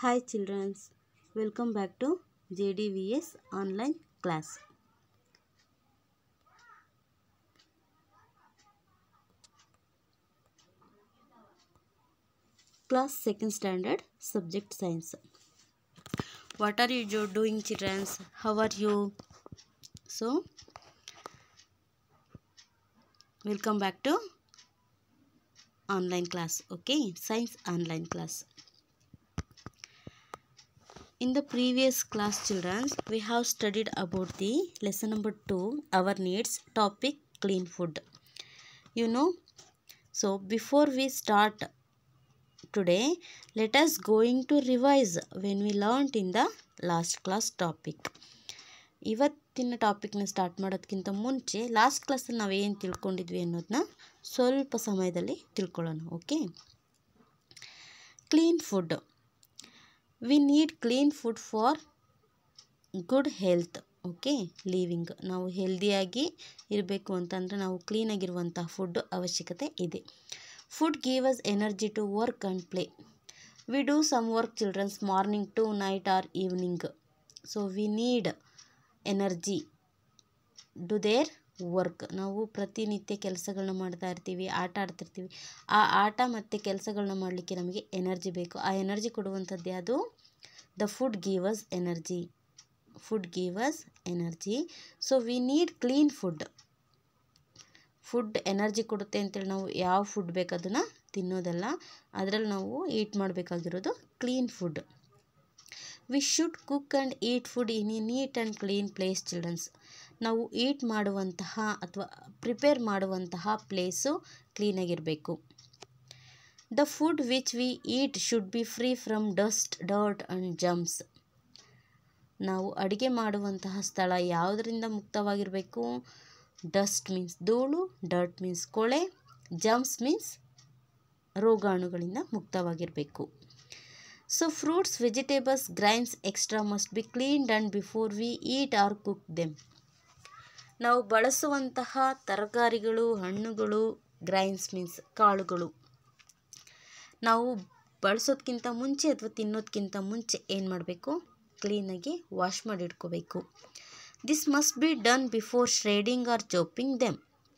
Hi childrens, welcome back to JDVS online class. Class 2nd standard subject science. What are you jo- doing childrens? How are you? So, welcome back to online class. Okay, science online class. In the previous class, children, we have studied about the lesson number 2, our needs, topic clean food. You know, so before we start today, let us going to revise when we learnt in the last class topic. ಇವತ್ತಿನ ಟಾಪಿಕ್ನ start ಮಾಡೋದಕ್ಕಿಂತ ಮುಂಚೆ last ಕ್ಲಾಸಲ್ಲಿ ನಾವು ಏನು ತಿಳ್ಕೊಂಡಿದ್ವಿ ಅನ್ನೋದನ್ನ ಸ್ವಲ್ಪ ಸಮಯದಲ್ಲಿ ತಿಳ್ಕೊಳ್ಳೋಣ okay clean food we need clean food for good health okay living ನಾವು ಹೆಲ್ದಿಯಾಗಿ ಇರಬೇಕು ಅಂತಂದರೆ ನಾವು ಕ್ಲೀನಾಗಿರುವಂಥ ಫುಡ್ ಅವಶ್ಯಕತೆ ಇದೆ food give us energy to work and play we do some work childrens morning to night or evening so we need energy do their work ನಾವು ಪ್ರತಿನಿತ್ಯ ಕೆಲಸಗಳನ್ನ ಮಾಡ್ತಾ ಇರ್ತೀವಿ ಆಟ ಆಡ್ತಿರ್ತೀವಿ ಆ ಆಟ ಮತ್ತು ಕೆಲಸಗಳನ್ನ ಮಾಡಲಿಕ್ಕೆ ನಮಗೆ ಎನರ್ಜಿ ಬೇಕು ಆ ಎನರ್ಜಿ ಕೊಡುವಂಥದ್ದು ಯಾವುದು the food give us energy food give us energy so we need clean food food energy ಕೊಡುತ್ತೆ ಅಂತೇಳಿ ನಾವು ಯಾವ ಫುಡ್ ಬೇಕು ಅದನ್ನು ತಿನ್ನೋದಲ್ಲ ಅದರಲ್ಲಿ ನಾವು ಈಟ್ ಮಾಡಬೇಕಾಗಿರೋದು clean food we should cook and eat food in a neat and clean place childrens ನಾವು ಈಟ್ ಮಾಡುವಂತಹ ಅಥವಾ ಪ್ರಿಪೇರ್ ಮಾಡುವಂತಹ ಪ್ಲೇಸು ಕ್ಲೀನಾಗಿರಬೇಕು the food which we eat should be free from dust dirt and germs ನಾವು ಅಡುಗೆ ಮಾಡುವಂತಹ ಸ್ಥಳ ಯಾವುದರಿಂದ ಮುಕ್ತವಾಗಿರಬೇಕು ಡಸ್ಟ್ ಮೀನ್ಸ್ ಧೂಳು ಡರ್ಟ್ ಮೀನ್ಸ್ ಕೊಳೆ ಜಮ್ಸ್ ಮೀನ್ಸ್ ರೋಗಾಣುಗಳಿಂದ ಮುಕ್ತವಾಗಿರಬೇಕು so fruits vegetables grains extra must be cleaned and before we eat or cook them ನಾವು ಬಳಸುವಂತಹ ತರಕಾರಿಗಳು ಹಣ್ಣುಗಳು ಗ್ರೈನ್ಸ್ ಮೀನ್ಸ್ ಕಾಳುಗಳು ನಾವು ಬಳಸೋದಕ್ಕಿಂತ ಮುಂಚೆ ಅಥವಾ ತಿನ್ನೋದಕ್ಕಿಂತ ಮುಂಚೆ ಏನು ಮಾಡಬೇಕು ಕ್ಲೀನಾಗಿ ವಾಶ್ ಮಾಡಿ ಇಟ್ಕೋಬೇಕು this must be done before shredding or chopping them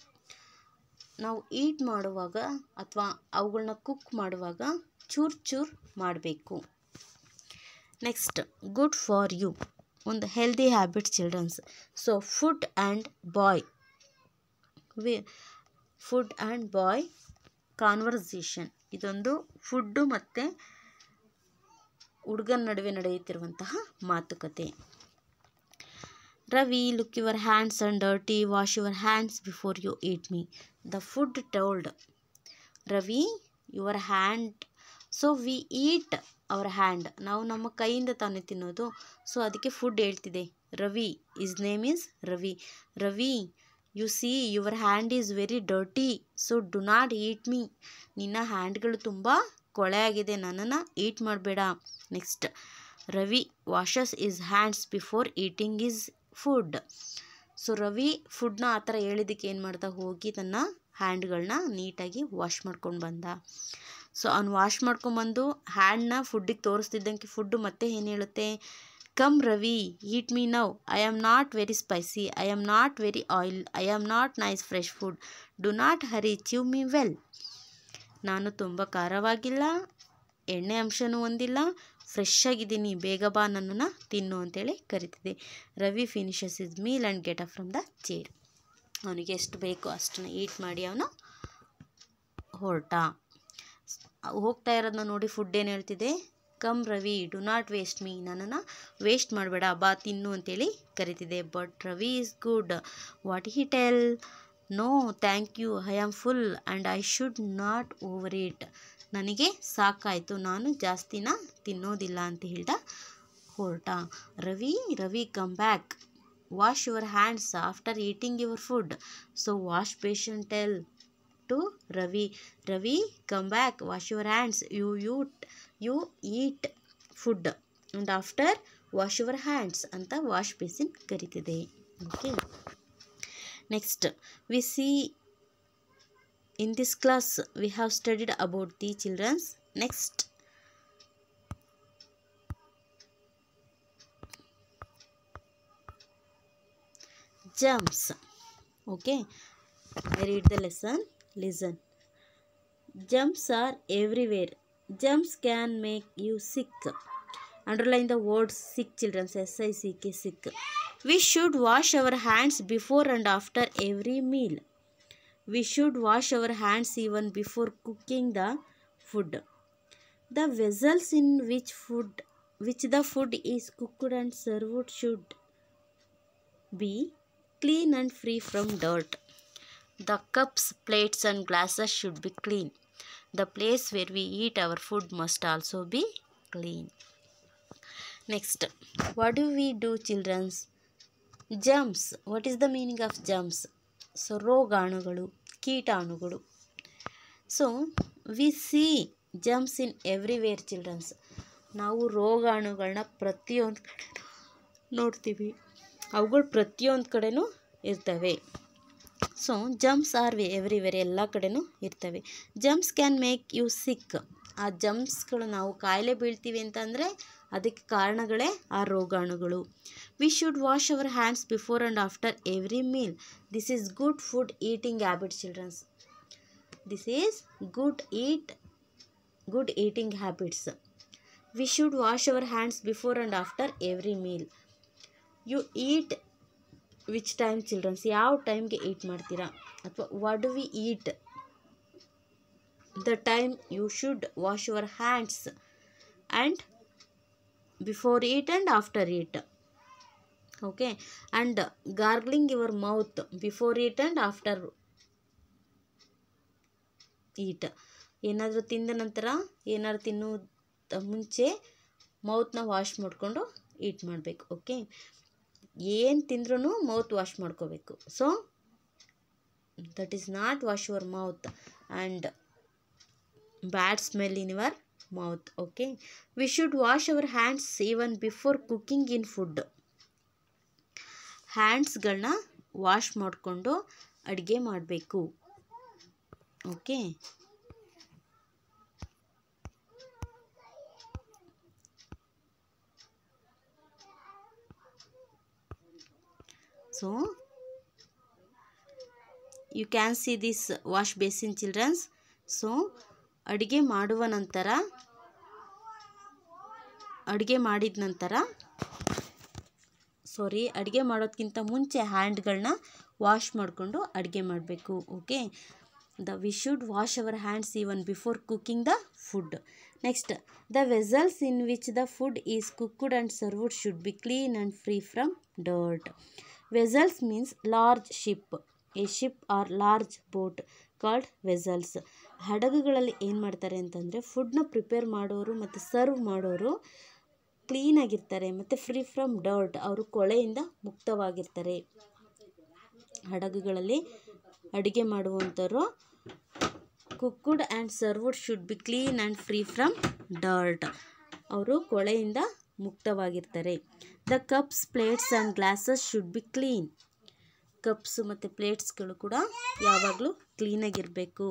ನಾವು ಈಟ್ ಮಾಡುವಾಗ ಅಥವಾ ಅವುಗಳನ್ನ ಕುಕ್ ಮಾಡುವಾಗ ಚೂರು ಚೂರು ಮಾಡಬೇಕು ನೆಕ್ಸ್ಟ್ ಗುಡ್ ಫಾರ್ ಯು ಒಂದು healthy habit childrens so food and boy we food and boy conversation ಇದೊಂದು ಫುಡ್ಡು ಮತ್ತು ಹುಡುಗನ ನಡುವೆ ನಡೆಯುತ್ತಿರುವಂತಹ ಮಾತುಕತೆ Ravi look your hands and dirty wash your hands before you eat me the food told Ravi your hand so we eat our hand ನಾವು ನಮ್ಮ ಕೈಯಿಂದ ತಾನೇ ತಿನ್ನೋದು ಸೊ ಅದಕ್ಕೆ ಫುಡ್ ಹೇಳ್ತಿದೆ Ravi is name is Ravi Ravi you see your hand is very dirty so do not eat me ನಿನ್ನ ಹ್ಯಾಂಡ್ಗಳು ತುಂಬ ಕೊಳೆ ಆಗಿದೆ ನನ್ನನ್ನು ಈಟ್ ಮಾಡಬೇಡ next Ravi washes is hands before eating is food so Ravi ಫುಡ್ನ ಆ ಥರ ಹೇಳಿದ್ದಕ್ಕೆ ಏನು ಮಾಡ್ದ ಹೋಗಿ ತನ್ನ ಹ್ಯಾಂಡ್ಗಳನ್ನ ನೀಟಾಗಿ ವಾಶ್ ಮಾಡ್ಕೊಂಡು ಬಂದ ಸೊ ಅವ್ನು ವಾಶ್ ಮಾಡ್ಕೊಂಬಂದು ಹ್ಯಾಂಡ್ನ ಫುಡ್ಡಿಗೆ ತೋರಿಸ್ತಿದ್ದಂಗೆ ಫುಡ್ಡು ಮತ್ತೆ ಏನು ಹೇಳುತ್ತೆ come Ravi eat me now I am not very spicy I am not very oil I am not nice fresh food do not hurry chew me well ನಾನು ತುಂಬ ಖಾರವಾಗಿಲ್ಲ ಎಣ್ಣೆ ಅಂಶನೂ ಹೊಂದಿಲ್ಲ ಫ್ರೆಶ್ ಆಗಿದ್ದೀನಿ ಬೇಗ ಬಾ ನನ್ನನ್ನು ತಿನ್ನು ಅಂತೇಳಿ ಕರಿತಿದೆ Ravi finishes is meal and get up from the chair ಅವನಿಗೆ ಎಷ್ಟು ಬೇಕೋ ಅಷ್ಟನ್ನು ಈಟ್ ಮಾಡಿ ಅವನು ಹೊರಟ ಹೋಗ್ತಾ ಇರೋದನ್ನ ನೋಡಿ ಫುಡ್ ಏನು ಹೇಳ್ತಿದೆ come Ravi do not waste me ನನ್ನನ್ನು ವೇಸ್ಟ್ ಮಾಡಬೇಡ ಬಾ ತಿನ್ನು ಅಂತೇಳಿ ಕರಿತಿದೆ but Ravi is good what he tell no thank you I am full and I should not over it ನನಗೆ ಸಾಕಾಯಿತು ನಾನು ಜಾಸ್ತಿನ ತಿನ್ನೋದಿಲ್ಲ ಅಂತ ಹೇಳ್ದ ಹೊರಟ Ravi Ravi come back wash your hands after eating your food so wash patient tell to Ravi Ravi come back wash your hands you ಯೂಟ್ you eat food and after wash your hands ಅಂತ wash basin ಕರಿತಿದೆ okay next we see in this class we have studied about the children's next germs okay i read the lesson listen germs are everywhere germs can make you sick underline the word sick children s i c k sick we should wash our hands before and after every meal we should wash our hands even before cooking the food the vessels in which food which the food is cooked and served should be clean and free from dirt. The cups, plates, and glasses should be clean. The place where we eat our food must also be clean. Next, what do we do, children? Germs. What is the meaning of germs? So, ರೋಗಾಣುಗಳು ಕೀಟಾಣುಗಳು so we see germs in everywhere childrens ನಾವು ರೋಗಾಣುಗಳನ್ನ ಪ್ರತಿಯೊಂದು ಕಡೆ ನೋಡ್ತೀವಿ ಅವುಗಳು ಪ್ರತಿಯೊಂದು ಕಡೆನೂ ಇರ್ತವೆ so germs are we everywhere ಎಲ್ಲ ಕಡೆನೂ ಇರ್ತವೆ germs can make you sick ಆ ಜಮ್ಸ್ಗಳು ನಾವು ಕಾಯಿಲೆ ಬೀಳ್ತೀವಿ ಅಂತಂದರೆ ಅದಕ್ಕೆ ಕಾರಣಗಳೇ ಆ ರೋಗಾಣುಗಳು we should wash our hands before and after every meal this is good food eating habit childrens this is good eat good eating habits V should wash our hands before and after every meal you eat which time childrens ಯಾವ ಟೈಮ್ಗೆ eat ಮಾಡ್ತೀರಾ ಅಥವಾ what do we eat the time you should wash your hands and before eat and after eat okay and gargling your mouth before eat and after eat ಏನಾದರೂ ತಿಂದ ನಂತರ ಏನಾದ್ರು ತಿನ್ನೋ ಮುಂಚೆ ಮೌತ್ನ ವಾಶ್ ಮಾಡಿಕೊಂಡು ಈಟ್ ಮಾಡಬೇಕು ಓಕೆ ಏನು ತಿಂದ್ರೂ ಮೌತ್ ವಾಶ್ ಮಾಡ್ಕೋಬೇಕು so that is not wash your mouth and bad smell in your mouth okay we should wash our hands even before cooking in food ಹ್ಯಾಂಡ್ಸ್ಗಳನ್ನ ವಾಶ್ ಮಾಡಿಕೊಂಡು ಅಡುಗೆ ಮಾಡಬೇಕು okay so you can see this wash basin childrens so ಅಡುಗೆ ಮಾಡುವ ನಂತರ ಅಡುಗೆ ಮಾಡಿದ ನಂತರ ಸಾರಿ ಅಡುಗೆ ಮಾಡೋದಕ್ಕಿಂತ ಮುಂಚೆ ಹ್ಯಾಂಡ್ಗಳನ್ನ ವಾಶ್ ಮಾಡಿಕೊಂಡು ಅಡುಗೆ ಮಾಡಬೇಕು okay the we should wash our hands even before cooking the food next the vessels in which the food is cooked and served should be clean and free from dirt vessels means large ship a ship or large boat called vessels ಹಡಗುಗಳಲ್ಲಿ ಏನು ಮಾಡ್ತಾರೆ ಅಂತಂದರೆ ಫುಡ್ನ prepare ಮಾಡೋರು ಮತ್ತು serve ಮಾಡೋರು ಕ್ಲೀನಾಗಿರ್ತಾರೆ ಮತ್ತು free from dirt ಅವರು ಕೊಳೆಯಿಂದ ಮುಕ್ತವಾಗಿರ್ತಾರೆ ಹಡಗುಗಳಲ್ಲಿ ಅಡುಗೆ ಮಾಡುವಂಥವ್ರು cooked and served should be clean and free from dirt ಅವರು ಕೊಳೆಯಿಂದ ಮುಕ್ತವಾಗಿರ್ತಾರೆ the cups plates and glasses should be clean cups ಮತ್ತು ಪ್ಲೇಟ್ಸ್ಗಳು ಕೂಡ ಯಾವಾಗಲೂ ಕ್ಲೀನಾಗಿರಬೇಕು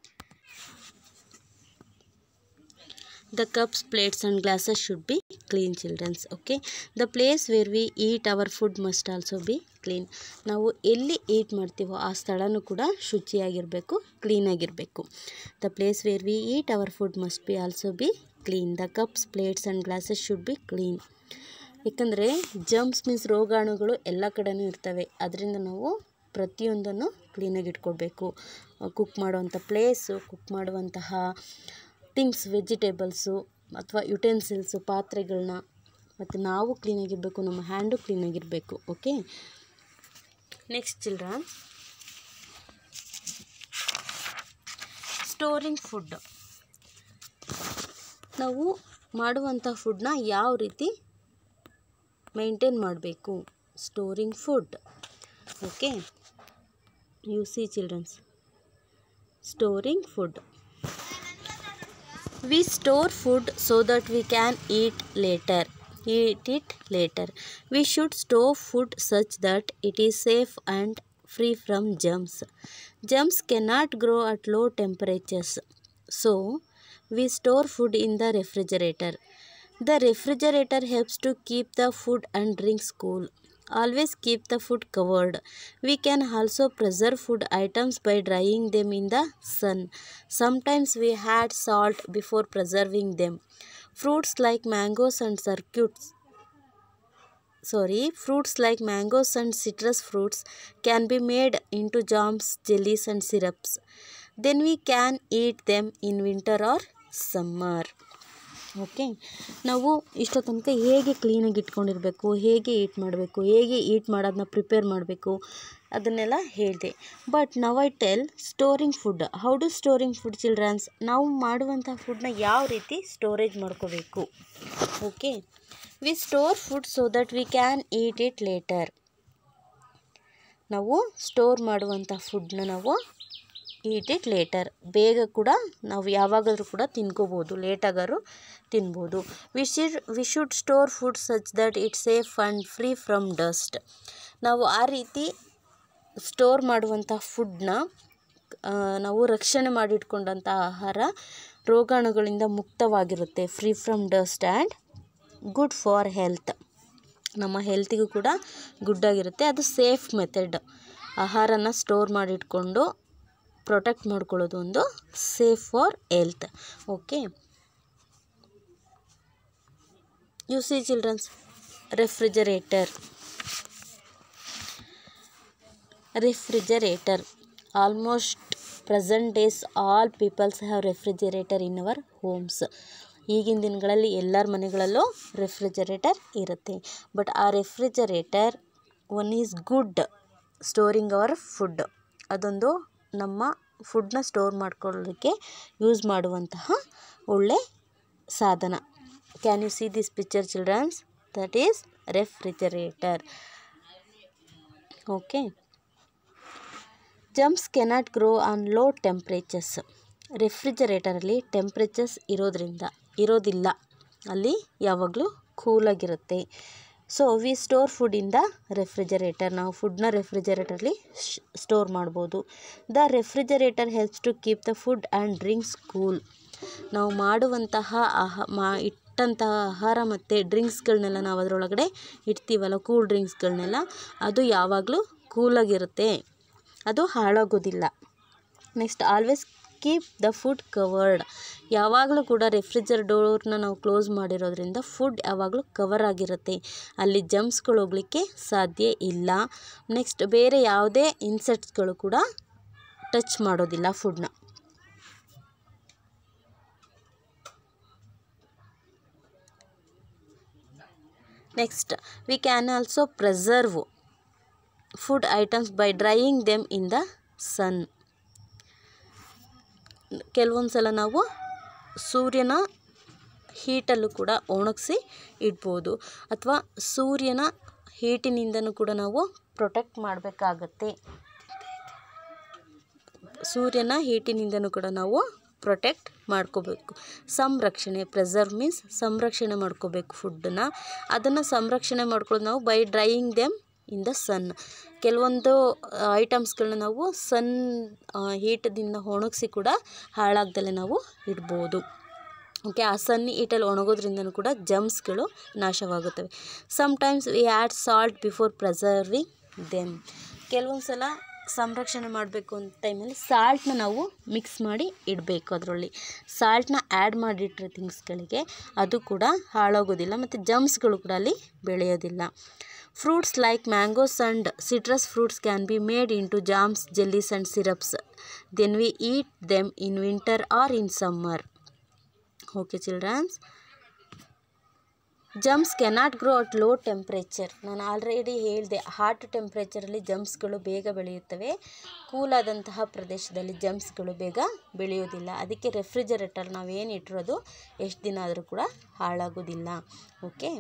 the cups plates and glasses should be clean childrens okay the place where we eat our food must also be clean ನಾವು ಎಲ್ಲಿ ಈಟ್ ಮಾಡ್ತೀವೋ ಆ ಸ್ಥಳನೂ ಕೂಡ ಶುಚಿಯಾಗಿರಬೇಕು ಕ್ಲೀನಾಗಿರಬೇಕು the place where we eat our food must be also be clean the cups plates and glasses should be clean ಏಕೆಂದರೆ germs means ರೋಗಾಣುಗಳು ಎಲ್ಲ ಕಡೆನೂ ಇರ್ತವೆ ಅದರಿಂದ ನಾವು ಪ್ರತಿಯೊಂದನ್ನು ಕ್ಲೀನಾಗಿ ಇಟ್ಕೊಳ್ಬೇಕು ಕುಕ್ ಮಾಡುವಂಥ ಪ್ಲೇಸು ಕುಕ್ ಮಾಡುವಂತಹ ಥಿಂಗ್ಸ್ ವೆಜಿಟೇಬಲ್ಸು ಅಥವಾ ಯುಟೆನ್ಸಿಲ್ಸು ಪಾತ್ರೆಗಳನ್ನ ಮತ್ತು ನಾವು ಕ್ಲೀನಾಗಿರಬೇಕು ನಮ್ಮ ಹ್ಯಾಂಡು ಕ್ಲೀನಾಗಿರಬೇಕು okay next children storing food ನಾವು ಮಾಡುವಂಥ ಫುಡ್ನ ಯಾವ ರೀತಿ ಮೇಂಟೈನ್ ಮಾಡಬೇಕು storing food okay you see childrens storing food we store food so that we can eat later eat it later we should store food such that it is safe and free from germs germs cannot grow at low temperatures so we store food in the refrigerator the refrigerator helps to keep the food and drinks cool Always keep the food covered. We can also preserve food items by drying them in the sun. Sometimes we add salt before preserving them. Fruits like mangoes and circuits sorry fruits like mangoes and citrus fruits can be made into jams jellies and syrups then we can eat them in winter or summer okay ನಾವು ಇಷ್ಟೋ ತನಕ ಹೇಗೆ ಕ್ಲೀನಾಗಿ ಇಟ್ಕೊಂಡಿರಬೇಕು ಹೇಗೆ ಈಟ್ ಮಾಡಬೇಕು ಹೇಗೆ ಈಟ್ ಮಾಡೋದನ್ನ prepare ಮಾಡಬೇಕು ಅದನ್ನೆಲ್ಲ ಹೇಳಿದೆ but now I tell storing food how do storing food childrens ನಾವು ಮಾಡುವಂಥ ಫುಡ್ನ ಯಾವ ರೀತಿ ಸ್ಟೋರೇಜ್ ಮಾಡ್ಕೋಬೇಕು okay we store food so that we can eat it later ನಾವು ಸ್ಟೋರ್ ಮಾಡುವಂಥ ಫುಡ್ನ ನಾವು ಈಟ್ ಇಟ್ ಲೇಟರ್ ಬೇಗ ಕೂಡ ನಾವು ಯಾವಾಗಾದರೂ ಕೂಡ ತಿನ್ಕೋಬೋದು ಲೇಟಾಗಾದ್ರು ತಿನ್ಬೋದು we should we should store food such that it safe and free from dust ನಾವು ಆ ರೀತಿ ಸ್ಟೋರ್ ಮಾಡುವಂಥ ಫುಡ್ನ ನಾವು ರಕ್ಷಣೆ ಮಾಡಿಟ್ಕೊಂಡಂಥ ಆಹಾರ ರೋಗಾಣುಗಳಿಂದ ಮುಕ್ತವಾಗಿರುತ್ತೆ free from dust and good for health ನಮ್ಮ ಹೆಲ್ತಿಗೂ ಕೂಡ ಗುಡ್ ಆಗಿರುತ್ತೆ ಅದು ಸೇಫ್ ಮೆಥಡ್ ಆಹಾರನ ಸ್ಟೋರ್ ಮಾಡಿಟ್ಕೊಂಡು ಪ್ರೊಟೆಕ್ಟ್ ಮಾಡ್ಕೊಳ್ಳೋದು ಒಂದು safe for health okay you see childrens refrigerator refrigerator almost present days all peoples have refrigerator in our homes ಈಗಿನ ದಿನಗಳಲ್ಲಿ ಎಲ್ಲರ ಮನೆಗಳಲ್ಲೂ ರೆಫ್ರಿಜರೇಟರ್ ಇರುತ್ತೆ ಬಟ್ ಆ refrigerator one is good storing our food ಅದೊಂದು ನಮ್ಮ ಫುಡ್ನ ಸ್ಟೋರ್ ಮಾಡ್ಕೊಳ್ಳೋಕ್ಕೆ ಯೂಸ್ ಮಾಡುವಂತಹ ಒಳ್ಳೆ ಸಾಧನ can you see this picture childrens that is refrigerator okay germs cannot grow on low temperatures ರೆಫ್ರಿಜರೇಟರಲ್ಲಿ ಟೆಂಪ್ರೇಚರ್ಸ್ ಇರೋದ್ರಿಂದ ಇರೋದಿಲ್ಲ ಅಲ್ಲಿ ಯಾವಾಗಲೂ ಕೂಲಾಗಿರುತ್ತೆ so we store food in the refrigerator ನಾವು ಫುಡ್ನ ರೆಫ್ರಿಜರೇಟರ್ಲಿ ಸ್ಟೋರ್ ಮಾಡ್ಬೋದು the refrigerator helps to keep the food and drinks cool ನಾವು ಮಾಡುವಂತಹ ಆಹಾ ಮಾ ಇಟ್ಟಂತಹ ಆಹಾರ ಮತ್ತು ಡ್ರಿಂಕ್ಸ್ಗಳನ್ನೆಲ್ಲ ನಾವು ಅದರೊಳಗಡೆ ಇಡ್ತೀವಲ್ಲ ಕೂಲ್ ಡ್ರಿಂಕ್ಸ್ಗಳನ್ನೆಲ್ಲ ಅದು ಯಾವಾಗಲೂ ಕೂಲಾಗಿರುತ್ತೆ ಅದು ಹಾಳಾಗೋದಿಲ್ಲ next always keep the food covered ಯಾವಾಗಲೂ ಕೂಡ ರೆಫ್ರಿಜರ್ ಡೋರ್ನ ನಾವು ಕ್ಲೋಸ್ ಮಾಡಿರೋದ್ರಿಂದ ಫುಡ್ ಯಾವಾಗಲೂ ಕವರ್ ಆಗಿರುತ್ತೆ ಅಲ್ಲಿ ಜಮ್ಸ್ಗಳು ಹೋಗಲಿಕ್ಕೆ ಸಾಧ್ಯ ಇಲ್ಲ ನೆಕ್ಸ್ಟ್ ಬೇರೆ ಯಾವುದೇ ಇನ್ಸೆಕ್ಟ್ಸ್ಗಳು ಕೂಡ ಟಚ್ ಮಾಡೋದಿಲ್ಲ ಫುಡ್ನ next we can also preserve food items by drying them in the sun ಕೆಲವೊಂದು ಸಲ ನಾವು ಸೂರ್ಯನ ಹೀಟಲ್ಲೂ ಕೂಡ ಒಣಗಿಸಿ ಇಡ್ಬೋದು ಅಥವಾ ಸೂರ್ಯನ ಹೀಟಿನಿಂದನೂ ಕೂಡ ನಾವು ಪ್ರೊಟೆಕ್ಟ್ ಮಾಡಬೇಕಾಗತ್ತೆ ಸೂರ್ಯನ ಹೀಟಿನಿಂದನೂ ಕೂಡ ನಾವು ಪ್ರೊಟೆಕ್ಟ್ ಮಾಡ್ಕೋಬೇಕು ಸಂರಕ್ಷಣೆ ಪ್ರೆಸರ್ವ್ ಮೀನ್ಸ್ ಸಂರಕ್ಷಣೆ ಮಾಡ್ಕೋಬೇಕು ಫುಡ್ಡನ್ನ ಅದನ್ನು ಸಂರಕ್ಷಣೆ ಮಾಡ್ಕೊಳ್ಳೋದು ನಾವು by drying them in the sun ಕೆಲವೊಂದು ಐಟಮ್ಸ್ಗಳನ್ನ ನಾವು ಸನ್ ಹೀಟದಿಂದ ಒಣಗಿಸಿ ಕೂಡ ಹಾಳಾಗ್ದಲೇ ನಾವು ಇಡ್ಬೋದು ಓಕೆ ಆ ಸನ್ ಹೀಟಲ್ಲಿ ಒಣಗೋದ್ರಿಂದನೂ ಕೂಡ ಜಮ್ಸ್ಗಳು ನಾಶವಾಗುತ್ತವೆ sometimes we add salt before preserving them ಕೆಲವೊಂದು ಸಲ ಸಂರಕ್ಷಣೆ ಮಾಡಬೇಕು ಅಂತ ಟೈಮಲ್ಲಿ ಸಾಲ್ಟ್ನ ನಾವು ಮಿಕ್ಸ್ ಮಾಡಿ ಇಡಬೇಕು ಅದರಲ್ಲಿ ಸಾಲ್ಟ್ನ ಆ್ಯಡ್ ಮಾಡಿಟ್ರೆ ಥಿಂಗ್ಸ್ಗಳಿಗೆ ಅದು ಕೂಡ ಹಾಳಾಗೋದಿಲ್ಲ ಮತ್ತು ಜಮ್ಸ್ಗಳು ಕೂಡ ಅಲ್ಲಿ ಬೆಳೆಯೋದಿಲ್ಲ fruits like mangoes and citrus fruits can be made into jams jellies and syrups then we eat them in winter or in summer okay childrens germs cannot grow at low temperature ನಾನು already ಹೇಳಿದೆ hot ಟೆಂಪ್ರೇಚರಲ್ಲಿ ಜಮ್ಸ್ಗಳು ಬೇಗ ಬೆಳೆಯುತ್ತವೆ ಕೂಲಾದಂತಹ ಪ್ರದೇಶದಲ್ಲಿ ಜಮ್ಸ್ಗಳು ಬೇಗ ಬೆಳೆಯೋದಿಲ್ಲ ಅದಕ್ಕೆ refrigerator ನಾವೇನು ಇಟ್ಟಿರೋದು ಎಷ್ಟು ದಿನ ಆದರೂ ಕೂಡ ಹಾಳಾಗೋದಿಲ್ಲ okay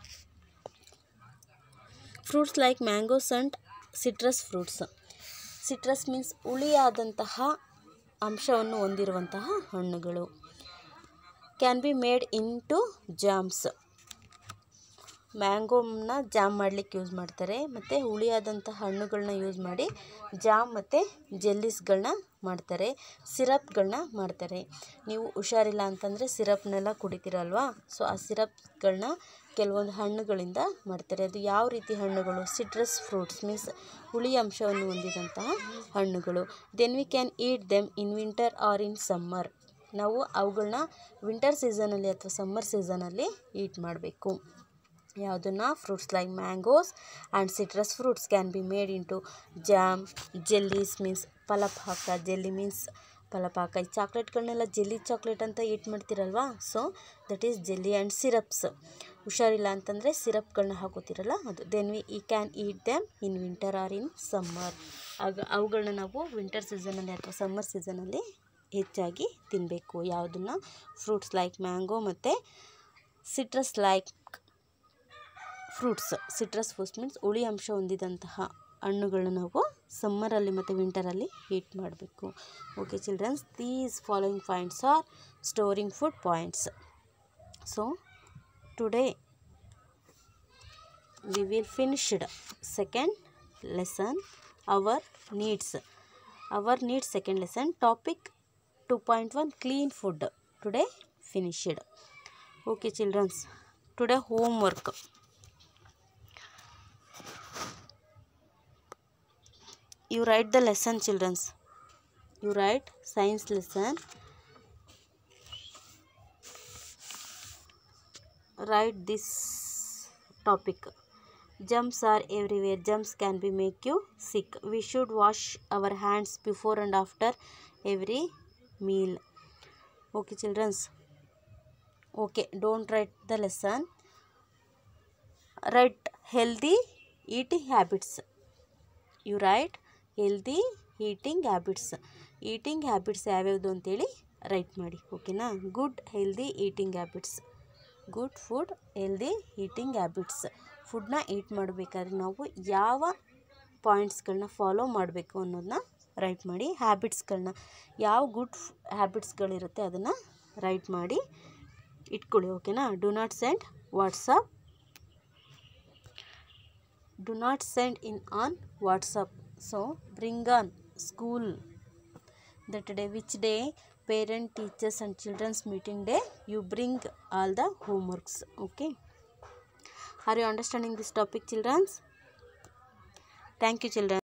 fruits like mangoes and citrus fruits citrus means ಹುಳಿಯಾದಂತಹ ಅಂಶವನ್ನು ಹೊಂದಿರುವಂತಹ ಹಣ್ಣುಗಳು can be made into jams ಮ್ಯಾಂಗೋನ ಜಾಮ್ ಮಾಡಲಿಕ್ಕೆ ಯೂಸ್ ಮಾಡ್ತಾರೆ ಮತ್ತು ಹುಳಿಯಾದಂಥ ಹಣ್ಣುಗಳನ್ನ ಯೂಸ್ ಮಾಡಿ ಜಾಮ್ ಮತ್ತು ಜೆಲ್ಲಿಸ್ಗಳನ್ನ ಮಾಡ್ತಾರೆ ಸಿರಪ್ಗಳನ್ನ ಮಾಡ್ತಾರೆ ನೀವು ಹುಷಾರಿಲ್ಲ ಅಂತಂದರೆ ಸಿರಪ್ನೆಲ್ಲ ಕುಡಿತೀರಲ್ವಾ ಸೊ ಆ ಸಿರಪ್ಗಳನ್ನ ಕೆಲವೊಂದು ಹಣ್ಣುಗಳಿಂದ ಮಾಡ್ತಾರೆ ಅದು ಯಾವ ರೀತಿ ಹಣ್ಣುಗಳು ಸಿಟ್ರಸ್ ಫ್ರೂಟ್ಸ್ ಮೀನ್ಸ್ ಹುಳಿ ಅಂಶವನ್ನು ಹೊಂದಿದಂತಹ ಹಣ್ಣುಗಳು then we can eat them in winter or in summer ನಾವು ಅವುಗಳನ್ನ ವಿಂಟರ್ ಸೀಸನಲ್ಲಿ ಅಥವಾ ಸಮ್ಮರ್ ಸೀಸನಲ್ಲಿ ಈಟ್ ಮಾಡಬೇಕು ಯಾವುದನ್ನು fruits like mangoes and citrus fruits can be made into jam jellies means ಫಲಪಾಕ ಜೆಲ್ಲಿ ಮೀನ್ಸ್ ಫಲಪಾಕ ಈ ಚಾಕ್ಲೇಟ್ಗಳನ್ನೆಲ್ಲ ಜೆಲ್ಲಿ ಚಾಕ್ಲೇಟ್ ಅಂತ ಈಟ್ ಮಾಡ್ತೀರಲ್ವಾ so that is jelly and syrups ಹುಷಾರಿಲ್ಲ ಅಂತಂದರೆ ಸಿರಪ್ಗಳನ್ನ ಹಾಕೋತಿರಲ್ಲ ಅದು ದೆನ್ ವಿ ಈ can eat them in winter or in summer ಆಗ ಅವುಗಳನ್ನ ನಾವು ವಿಂಟರ್ ಸೀಸನಲ್ಲಿ ಅಥವಾ ಸಮ್ಮರ್ ಸೀಸನಲ್ಲಿ ಹೆಚ್ಚಾಗಿ ತಿನ್ನಬೇಕು ಯಾವುದನ್ನು ಫ್ರೂಟ್ಸ್ ಲೈಕ್ ಮ್ಯಾಂಗೋ ಮತ್ತು citrus like fruits citrus fruits means ಹುಳಿ ಅಂಶ ಹೊಂದಿದಂತಹ ಹಣ್ಣುಗಳನ್ನ ನಾವು ಸಮ್ಮರಲ್ಲಿ ಮತ್ತು ವಿಂಟರಲ್ಲಿ ಹೀಟ್ ಮಾಡಬೇಕು okay childrens these following points are storing food points so today we will finished second lesson our needs our needs second lesson topic 2.1 clean food today finished okay childrens today homework you write the lesson childrens you write science lesson write this topic germs are everywhere germs can be make you sick we should wash our hands before and after every meal okay childrens okay don't write the lesson write healthy eating habits you write healthy eating habits eating habits ಯಾವ್ಯಾವುದು ಅಂತೇಳಿ write ಮಾಡಿ ಓಕೆನಾ good healthy eating habits good food healthy eating habits ಫುಡ್ನ eat ಮಾಡಬೇಕಾದ್ರೆ ನಾವು ಯಾವ ಪಾಯಿಂಟ್ಸ್ಗಳನ್ನ follow ಮಾಡಬೇಕು ಅನ್ನೋದನ್ನ ರೈಟ್ ಮಾಡಿ ಹ್ಯಾಬಿಟ್ಸ್ಗಳನ್ನ ಯಾವ ಗುಡ್ ಹ್ಯಾಬಿಟ್ಸ್ಗಳಿರುತ್ತೆ ಅದನ್ನು ರೈಟ್ ಮಾಡಿ ಇಟ್ಕೊಳ್ಳಿ ಓಕೆನಾ do not send WhatsApp do not send in on WhatsApp so bring on school that day which day parent teachers and children's meeting day you bring all the homeworks okay are you understanding this topic children thank you children